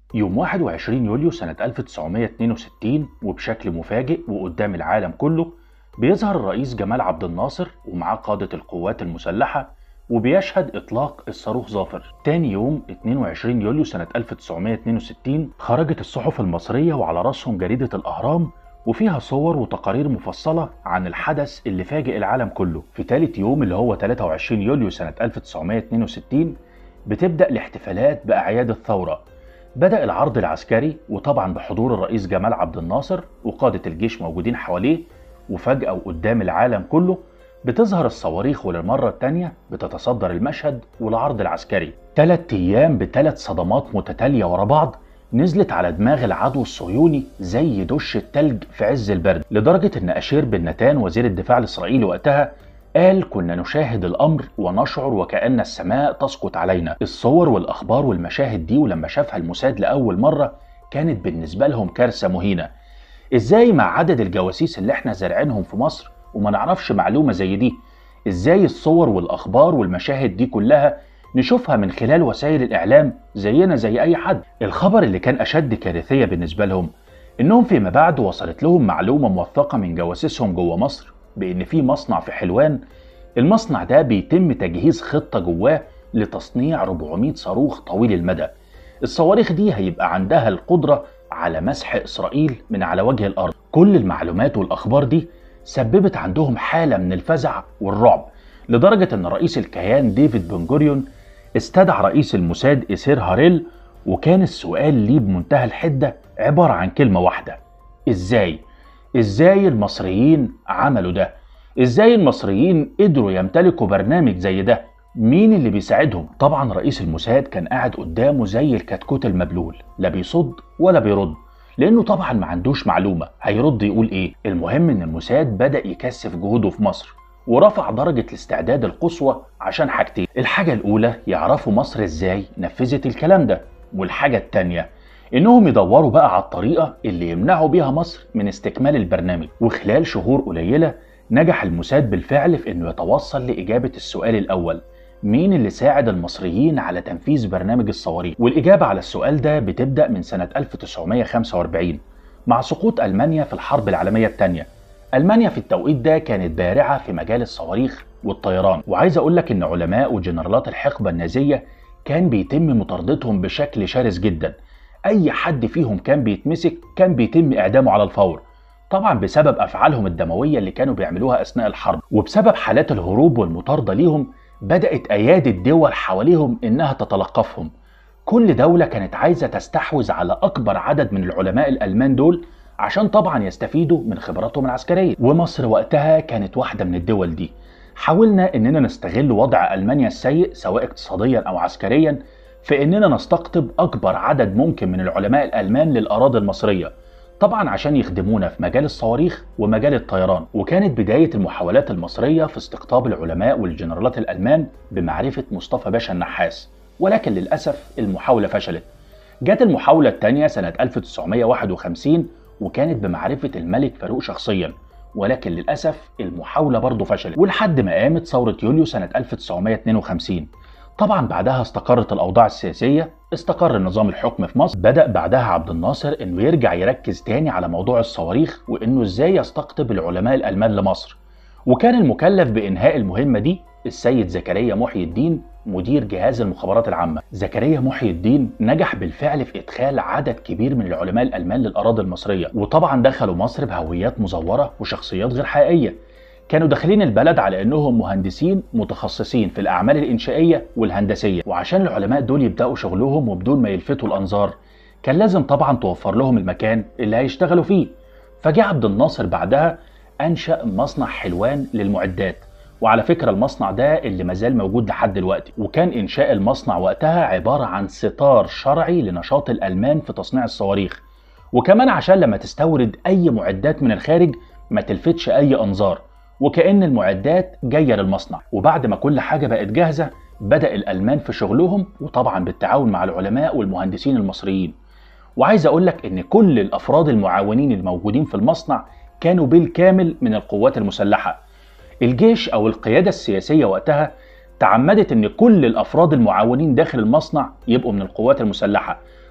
يوم 21 يوليو سنة 1962 وبشكل مفاجئ وقدام العالم كله بيظهر الرئيس جمال عبد الناصر ومعاه قادة القوات المسلحة وبيشهد إطلاق الصاروخ ظافر تاني يوم 22 يوليو سنة 1962 خرجت الصحف المصرية وعلى رأسهم جريدة الأهرام وفيها صور وتقارير مفصلة عن الحدث اللي فاجئ العالم كله في تالت يوم اللي هو 23 يوليو سنة 1962 بتبدأ الاحتفالات بأعياد الثورة بدأ العرض العسكري وطبعا بحضور الرئيس جمال عبد الناصر وقادة الجيش موجودين حواليه وفجأة وقدام العالم كله بتظهر الصواريخ وللمرة التانية بتتصدر المشهد والعرض العسكري تلات أيام بتلات صدمات متتالية ورا بعض نزلت على دماغ العدو الصهيوني زي دش التلج في عز البرد لدرجة إن أشير بن نتان وزير الدفاع الإسرائيلي وقتها قال كنا نشاهد الأمر ونشعر وكأن السماء تسقط علينا الصور والأخبار والمشاهد دي ولما شافها الموساد لأول مرة كانت بالنسبة لهم كارثة مهينة إزاي مع عدد الجواسيس اللي احنا زارعينهم في مصر وما نعرفش معلومة زي دي إزاي الصور والأخبار والمشاهد دي كلها نشوفها من خلال وسائل الإعلام زينا زي أي حد الخبر اللي كان أشد كارثية بالنسبة لهم إنهم فيما بعد وصلت لهم معلومة موثقة من جواسيسهم جوه مصر بإن في مصنع في حلوان المصنع ده بيتم تجهيز خطة جواه لتصنيع 400 صاروخ طويل المدى الصواريخ دي هيبقى عندها القدرة على مسح إسرائيل من على وجه الأرض كل المعلومات والأخبار دي سببت عندهم حالة من الفزع والرعب لدرجة أن رئيس الكيان ديفيد بن جوريون استدعى رئيس الموساد إسير هاريل وكان السؤال ليه بمنتهى الحدة عبارة عن كلمة واحدة إزاي؟ إزاي المصريين عملوا ده؟ إزاي المصريين قدروا يمتلكوا برنامج زي ده؟ مين اللي بيساعدهم؟ طبعا رئيس الموساد كان قاعد قدامه زي الكتكوت المبلول لا بيصد ولا بيرد لانه طبعا ما عندوش معلومه هيرد يقول ايه المهم ان الموساد بدا يكثف جهوده في مصر ورفع درجة الاستعداد القصوى عشان حاجتين الحاجة الأولى يعرفوا مصر إزاي نفذت الكلام ده والحاجة التانية إنهم يدوروا بقى على الطريقة اللي يمنعوا بيها مصر من استكمال البرنامج وخلال شهور قليلة نجح الموساد بالفعل في إنه يتوصل لإجابة السؤال الأول مين اللي ساعد المصريين على تنفيذ برنامج الصواريخ والإجابة على السؤال ده بتبدأ من سنة 1945 مع سقوط ألمانيا في الحرب العالمية الثانية ألمانيا في التوقيت ده كانت بارعة في مجال الصواريخ والطيران وعايز أقول لك إن علماء وجنرالات الحقبة النازية كان بيتم مطاردتهم بشكل شرس جدا أي حد فيهم كان بيتمسك كان بيتم إعدامه على الفور طبعا بسبب أفعالهم الدموية اللي كانوا بيعملوها أثناء الحرب وبسبب حالات الهروب والمطاردة ليهم بدأت أيادي الدول حواليهم إنها تتلقفهم كل دولة كانت عايزة تستحوذ على أكبر عدد من العلماء الألمان دول عشان طبعا يستفيدوا من خبراتهم العسكرية ومصر وقتها كانت واحدة من الدول دي حاولنا إننا نستغل وضع ألمانيا السيء سواء اقتصاديا أو عسكريا في إننا نستقطب أكبر عدد ممكن من العلماء الألمان للأراضي المصرية طبعا عشان يخدمونا في مجال الصواريخ ومجال الطيران وكانت بداية المحاولات المصرية في استقطاب العلماء والجنرالات الألمان بمعرفة مصطفى باشا النحاس ولكن للأسف المحاولة فشلت جت المحاولة الثانية سنة 1951 وكانت بمعرفة الملك فاروق شخصيا ولكن للأسف المحاولة برضه فشلت ولحد ما قامت ثورة يوليو سنة 1952 طبعا بعدها استقرت الأوضاع السياسية استقر نظام الحكم في مصر بدأ بعدها عبد الناصر انه يرجع يركز تاني على موضوع الصواريخ وانه ازاي يستقطب العلماء الألمان لمصر وكان المكلف بإنهاء المهمة دي السيد زكريا محي الدين مدير جهاز المخابرات العامة زكريا محي الدين نجح بالفعل في إدخال عدد كبير من العلماء الألمان للأراضي المصرية وطبعا دخلوا مصر بهويات مزورة وشخصيات غير حقيقية كانوا داخلين البلد على انهم مهندسين متخصصين في الاعمال الانشائيه والهندسيه وعشان العلماء دول يبداوا شغلهم وبدون ما يلفتوا الانظار كان لازم طبعا توفر لهم المكان اللي هيشتغلوا فيه فجاء عبد الناصر بعدها انشا مصنع حلوان للمعدات وعلى فكرة المصنع ده اللي مازال موجود لحد دلوقتي وكان إنشاء المصنع وقتها عبارة عن ستار شرعي لنشاط الألمان في تصنيع الصواريخ وكمان عشان لما تستورد أي معدات من الخارج ما تلفتش أي أنظار وكأن المعدات جاية للمصنع وبعد ما كل حاجة بقت جاهزة بدأ الألمان في شغلهم وطبعا بالتعاون مع العلماء والمهندسين المصريين وعايز أقول لك إن كل الأفراد المعاونين الموجودين في المصنع كانوا بالكامل من القوات المسلحة الجيش أو القيادة السياسية وقتها تعمدت إن كل الأفراد المعاونين داخل المصنع يبقوا من القوات المسلحة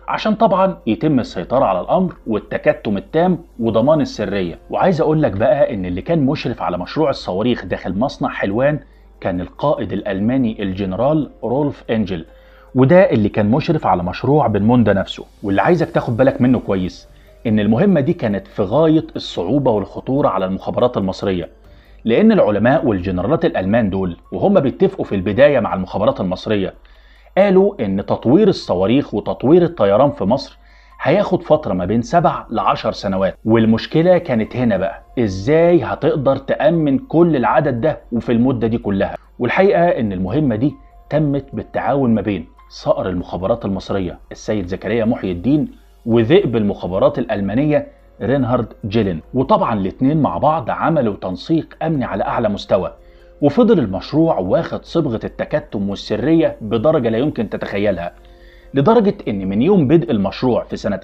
عشان طبعا يتم السيطرة على الأمر والتكتم التام وضمان السرية وعايز أقول لك بقى إن اللي كان مشرف على مشروع الصواريخ داخل مصنع حلوان كان القائد الألماني الجنرال رولف إنجل وده اللي كان مشرف على مشروع بنموندا نفسه واللي عايزك تاخد بالك منه كويس إن المهمة دي كانت في غاية الصعوبة والخطورة على المخابرات المصرية لأن العلماء والجنرالات الألمان دول وهم بيتفقوا في البداية مع المخابرات المصرية قالوا إن تطوير الصواريخ وتطوير الطيران في مصر هياخد فترة ما بين سبع لعشر سنوات والمشكلة كانت هنا بقى إزاي هتقدر تأمن كل العدد ده وفي المدة دي كلها والحقيقة إن المهمة دي تمت بالتعاون ما بين صقر المخابرات المصرية السيد زكريا محي الدين وذئب المخابرات الألمانية رينهارد جيلين وطبعا الاتنين مع بعض عملوا تنسيق أمني على أعلى مستوى وفضل المشروع واخد صبغة التكتم والسرية بدرجة لا يمكن تتخيلها لدرجة إن من يوم بدء المشروع في سنة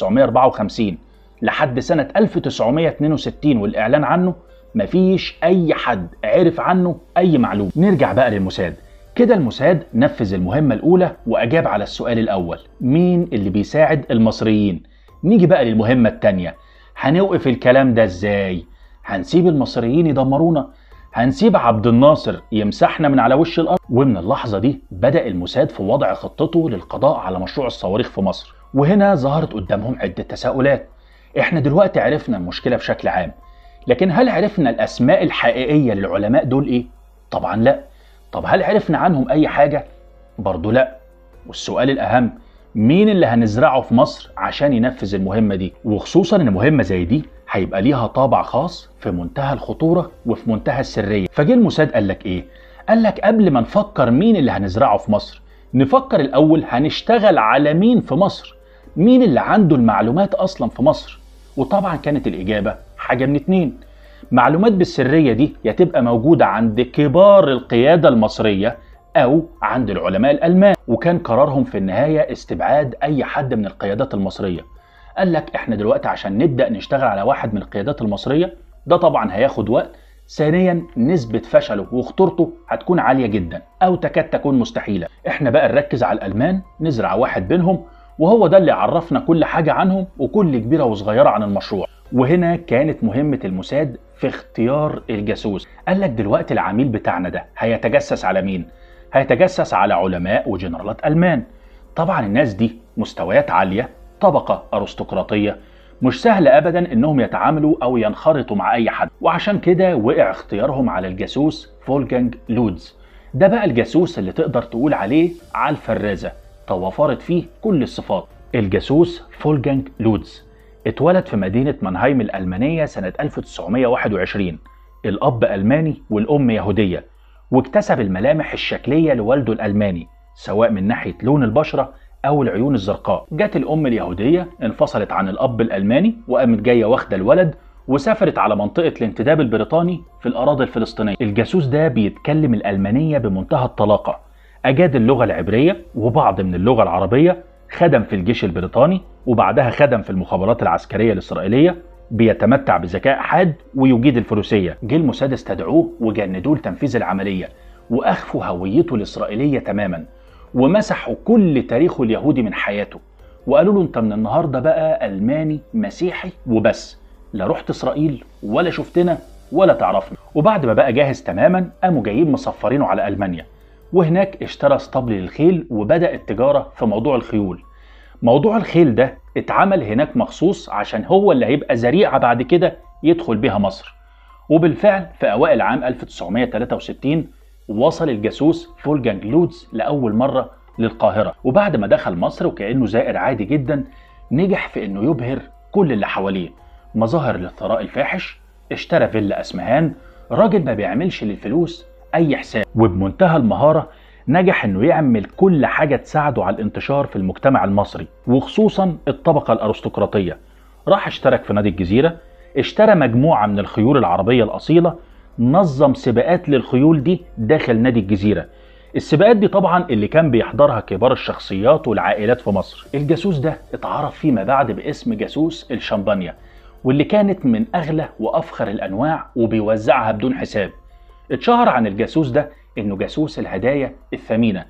1954 لحد سنة 1962 والإعلان عنه مفيش أي حد عرف عنه أي معلومة نرجع بقى للموساد كده الموساد نفذ المهمة الأولى وأجاب على السؤال الأول مين اللي بيساعد المصريين نيجي بقى للمهمة التانية هنوقف الكلام ده إزاي هنسيب المصريين يدمرونا هنسيب عبد الناصر يمسحنا من على وش الارض ومن اللحظه دي بدا الموساد في وضع خطته للقضاء على مشروع الصواريخ في مصر وهنا ظهرت قدامهم عده تساؤلات احنا دلوقتي عرفنا المشكله بشكل عام لكن هل عرفنا الاسماء الحقيقيه للعلماء دول ايه طبعا لا طب هل عرفنا عنهم اي حاجه برضه لا والسؤال الاهم مين اللي هنزرعه في مصر عشان ينفذ المهمه دي وخصوصا ان مهمه زي دي هيبقى ليها طابع خاص في منتهى الخطوره وفي منتهى السريه فجه الموساد قال لك ايه قال لك قبل ما نفكر مين اللي هنزرعه في مصر نفكر الاول هنشتغل على مين في مصر مين اللي عنده المعلومات اصلا في مصر وطبعا كانت الاجابه حاجه من اتنين معلومات بالسريه دي يا تبقى موجوده عند كبار القياده المصريه او عند العلماء الالمان وكان قرارهم في النهايه استبعاد اي حد من القيادات المصريه قال لك احنا دلوقتي عشان نبدا نشتغل على واحد من القيادات المصريه ده طبعا هياخد وقت ثانيا نسبة فشله وخطورته هتكون عالية جدا أو تكاد تكون مستحيلة احنا بقى نركز على الألمان نزرع واحد بينهم وهو ده اللي عرفنا كل حاجة عنهم وكل كبيرة وصغيرة عن المشروع وهنا كانت مهمة الموساد في اختيار الجاسوس قال لك دلوقتي العميل بتاعنا ده هيتجسس على مين؟ هيتجسس على علماء وجنرالات ألمان طبعا الناس دي مستويات عالية طبقة أرستقراطية مش سهل أبدا إنهم يتعاملوا أو ينخرطوا مع أي حد وعشان كده وقع اختيارهم على الجاسوس فولجانج لودز ده بقى الجاسوس اللي تقدر تقول عليه على الفرازة توفرت فيه كل الصفات الجاسوس فولجانج لودز اتولد في مدينة مانهايم الألمانية سنة 1921 الأب ألماني والأم يهودية واكتسب الملامح الشكلية لوالده الألماني سواء من ناحية لون البشرة أو العيون الزرقاء جت الأم اليهودية انفصلت عن الأب الألماني وقامت جاية واخدة الولد وسافرت على منطقة الانتداب البريطاني في الأراضي الفلسطينية الجاسوس ده بيتكلم الألمانية بمنتهى الطلاقة أجاد اللغة العبرية وبعض من اللغة العربية خدم في الجيش البريطاني وبعدها خدم في المخابرات العسكرية الإسرائيلية بيتمتع بذكاء حاد ويجيد الفروسية جه الموساد استدعوه وجندوه لتنفيذ العملية وأخفوا هويته الإسرائيلية تماما ومسحوا كل تاريخه اليهودي من حياته وقالوا له انت من النهارده بقى الماني مسيحي وبس لا رحت اسرائيل ولا شفتنا ولا تعرفنا وبعد ما بقى جاهز تماما قاموا جايين مصفرينه على المانيا وهناك اشترى اسطبل للخيل وبدا التجاره في موضوع الخيول موضوع الخيل ده اتعمل هناك مخصوص عشان هو اللي هيبقى ذريعه بعد كده يدخل بيها مصر وبالفعل في اوائل عام 1963 وصل الجاسوس فولجانج لودز لأول مرة للقاهرة وبعد ما دخل مصر وكأنه زائر عادي جدا نجح في أنه يبهر كل اللي حواليه مظاهر للثراء الفاحش اشترى فيلا أسمهان راجل ما بيعملش للفلوس أي حساب وبمنتهى المهارة نجح انه يعمل كل حاجة تساعده على الانتشار في المجتمع المصري وخصوصا الطبقة الأرستقراطية راح اشترك في نادي الجزيرة اشترى مجموعة من الخيول العربية الأصيلة نظم سباقات للخيول دي داخل نادي الجزيرة السباقات دي طبعا اللي كان بيحضرها كبار الشخصيات والعائلات في مصر الجاسوس ده اتعرف فيما بعد باسم جاسوس الشمبانيا واللي كانت من أغلى وأفخر الأنواع وبيوزعها بدون حساب اتشهر عن الجاسوس ده إنه جاسوس الهدايا الثمينة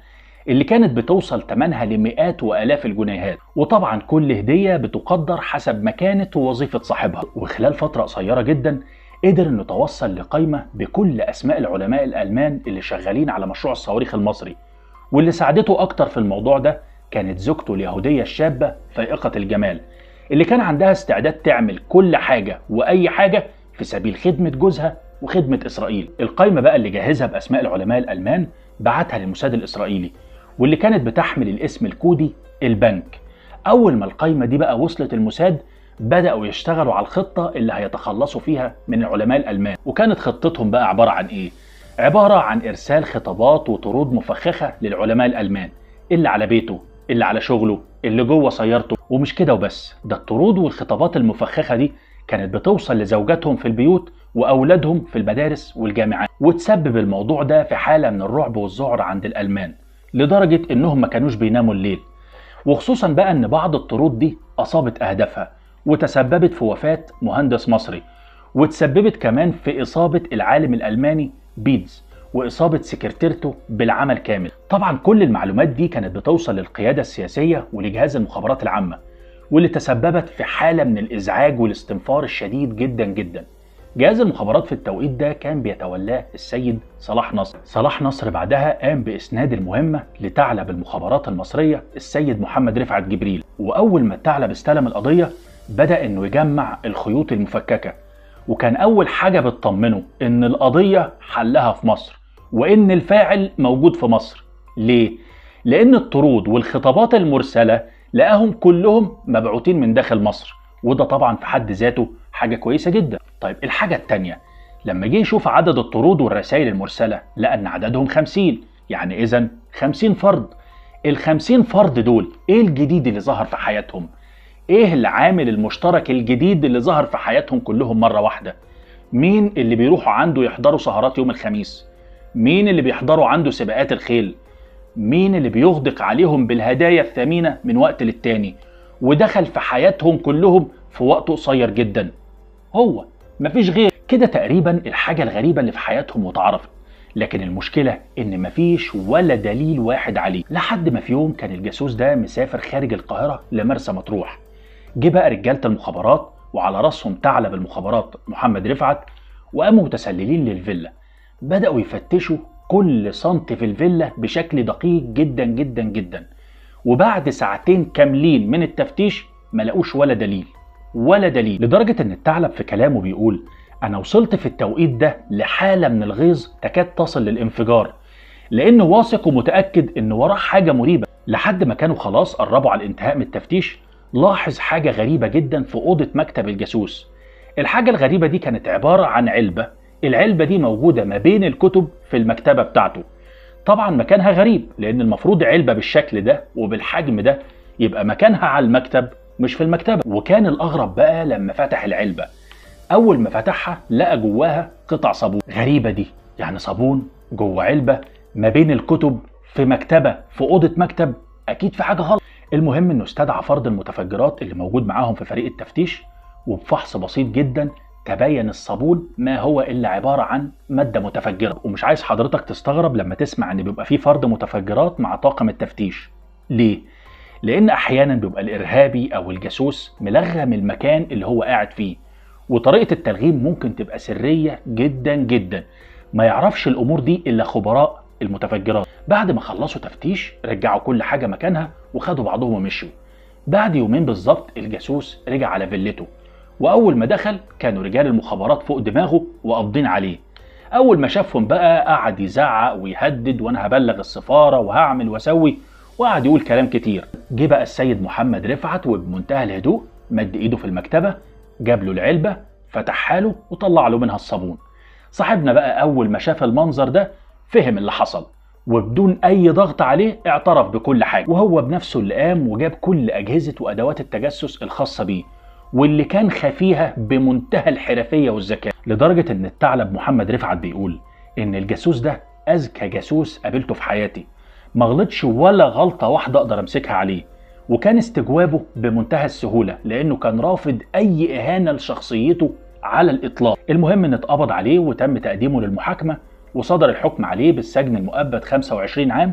اللي كانت بتوصل ثمنها لمئات وآلاف الجنيهات وطبعا كل هدية بتقدر حسب مكانة ووظيفة صاحبها وخلال فترة قصيرة جدا قدر انه توصل لقائمة بكل أسماء العلماء الألمان اللي شغالين على مشروع الصواريخ المصري واللي ساعدته أكتر في الموضوع ده كانت زوجته اليهودية الشابة فائقة الجمال اللي كان عندها استعداد تعمل كل حاجة وأي حاجة في سبيل خدمة جوزها وخدمة إسرائيل القائمة بقى اللي جهزها بأسماء العلماء الألمان بعتها للموساد الإسرائيلي واللي كانت بتحمل الاسم الكودي البنك أول ما القائمة دي بقى وصلت الموساد بدأوا يشتغلوا على الخطة اللي هيتخلصوا فيها من العلماء الألمان وكانت خطتهم بقى عبارة عن إيه؟ عبارة عن إرسال خطابات وطرود مفخخة للعلماء الألمان اللي على بيته اللي على شغله اللي جوه سيارته ومش كده وبس ده الطرود والخطابات المفخخة دي كانت بتوصل لزوجاتهم في البيوت وأولادهم في المدارس والجامعات وتسبب الموضوع ده في حالة من الرعب والذعر عند الألمان لدرجة إنهم ما كانوش بيناموا الليل وخصوصا بقى إن بعض الطرود دي أصابت أهدافها وتسببت في وفاة مهندس مصري وتسببت كمان في إصابة العالم الألماني بيدز وإصابة سكرتيرته بالعمل كامل طبعا كل المعلومات دي كانت بتوصل للقيادة السياسية ولجهاز المخابرات العامة واللي تسببت في حالة من الإزعاج والاستنفار الشديد جدا جدا جهاز المخابرات في التوقيت ده كان بيتولاه السيد صلاح نصر صلاح نصر بعدها قام بإسناد المهمة لثعلب المخابرات المصرية السيد محمد رفعت جبريل وأول ما الثعلب استلم القضية بدأ إنه يجمع الخيوط المفككة وكان أول حاجة بتطمنه إن القضية حلها في مصر وإن الفاعل موجود في مصر ليه؟ لأن الطرود والخطابات المرسلة لقاهم كلهم مبعوثين من داخل مصر وده طبعا في حد ذاته حاجة كويسة جدا طيب الحاجة التانية لما جه يشوف عدد الطرود والرسائل المرسلة لقى ان عددهم 50 يعني اذا 50 فرد ال 50 فرد دول ايه الجديد اللي ظهر في حياتهم ايه العامل المشترك الجديد اللي ظهر في حياتهم كلهم مرة واحدة مين اللي بيروحوا عنده يحضروا سهرات يوم الخميس مين اللي بيحضروا عنده سباقات الخيل مين اللي بيغدق عليهم بالهدايا الثمينة من وقت للتاني ودخل في حياتهم كلهم في وقت قصير جدا هو مفيش غير كده تقريبا الحاجة الغريبة اللي في حياتهم واتعرفت لكن المشكلة إن مفيش ولا دليل واحد عليه لحد ما في يوم كان الجاسوس ده مسافر خارج القاهرة لمرسى مطروح جه بقى رجالة المخابرات وعلى راسهم ثعلب المخابرات محمد رفعت وقاموا متسللين للفيلا بدأوا يفتشوا كل سنت في الفيلا بشكل دقيق جدا جدا جدا وبعد ساعتين كاملين من التفتيش ما لقوش ولا دليل ولا دليل لدرجة ان الثعلب في كلامه بيقول انا وصلت في التوقيت ده لحالة من الغيظ تكاد تصل للانفجار لانه واثق ومتأكد ان وراه حاجة مريبة لحد ما كانوا خلاص قربوا على الانتهاء من التفتيش لاحظ حاجة غريبة جدا في أوضة مكتب الجاسوس الحاجة الغريبة دي كانت عبارة عن علبة العلبة دي موجودة ما بين الكتب في المكتبة بتاعته طبعا مكانها غريب لأن المفروض علبة بالشكل ده وبالحجم ده يبقى مكانها على المكتب مش في المكتبة وكان الأغرب بقى لما فتح العلبة أول ما فتحها لقى جواها قطع صابون غريبة دي يعني صابون جوه علبة ما بين الكتب في مكتبة في أوضة مكتب أكيد في حاجة غلط المهم إنه استدعى فرد المتفجرات اللي موجود معاهم في فريق التفتيش وبفحص بسيط جدا تبين الصابون ما هو الا عباره عن ماده متفجره ومش عايز حضرتك تستغرب لما تسمع ان بيبقى في فرد متفجرات مع طاقم التفتيش ليه لان احيانا بيبقى الارهابي او الجاسوس ملغم المكان اللي هو قاعد فيه وطريقه التلغيم ممكن تبقى سريه جدا جدا ما يعرفش الامور دي الا خبراء المتفجرات بعد ما خلصوا تفتيش رجعوا كل حاجه مكانها وخدوا بعضهم ومشوا بعد يومين بالظبط الجاسوس رجع على فيلته واول ما دخل كانوا رجال المخابرات فوق دماغه وقابضين عليه اول ما شافهم بقى قعد يزعق ويهدد وانا هبلغ السفاره وهعمل واسوي وقعد يقول كلام كتير جه بقى السيد محمد رفعت وبمنتهى الهدوء مد ايده في المكتبه جاب له العلبه فتحها له وطلع له منها الصابون صاحبنا بقى اول ما شاف المنظر ده فهم اللي حصل وبدون اي ضغط عليه اعترف بكل حاجه وهو بنفسه اللي قام وجاب كل اجهزه وادوات التجسس الخاصه بيه واللي كان خفيها بمنتهى الحرفيه والذكاء لدرجه ان الثعلب محمد رفعت بيقول ان الجاسوس ده اذكى جاسوس قابلته في حياتي ما غلطش ولا غلطه واحده اقدر امسكها عليه وكان استجوابه بمنتهى السهوله لانه كان رافض اي اهانه لشخصيته على الاطلاق المهم ان اتقبض عليه وتم تقديمه للمحاكمه وصدر الحكم عليه بالسجن المؤبد 25 عام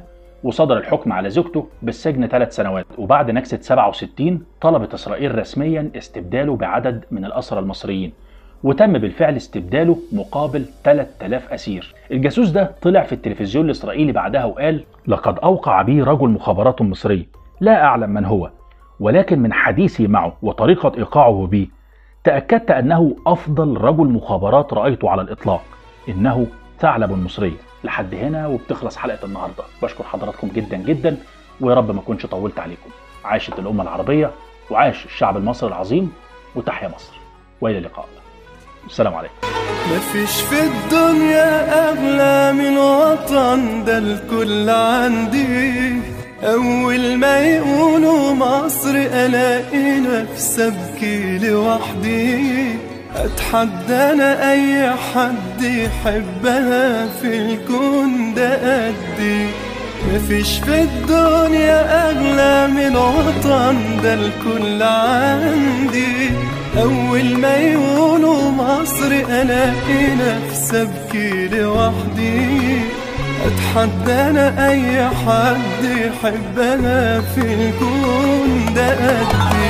وصدر الحكم على زوجته بالسجن ثلاث سنوات وبعد نكسة 67 طلبت إسرائيل رسميا استبداله بعدد من الأسرى المصريين وتم بالفعل استبداله مقابل 3000 أسير الجاسوس ده طلع في التلفزيون الإسرائيلي بعدها وقال لقد أوقع بي رجل مخابرات مصري لا أعلم من هو ولكن من حديثي معه وطريقة إيقاعه بي تأكدت أنه أفضل رجل مخابرات رأيته على الإطلاق إنه ثعلب مصري لحد هنا وبتخلص حلقة النهاردة بشكر حضراتكم جدا جدا ويا رب ما أكونش طولت عليكم عاشت الأمة العربية وعاش الشعب المصري العظيم وتحيا مصر وإلى اللقاء السلام عليكم مفيش في الدنيا أغلى من وطن ده الكل عندي أول ما يقولوا مصر ألاقي نفسي أبكي لوحدي أتحدى أنا أي حد يحبها في الكون ده قدي مفيش في الدنيا أغلى من وطن ده الكل عندي أول ما يقولوا مصر ألاقي نفسي أبكي لوحدي أتحدى أنا أي حد يحبها في الكون ده قدي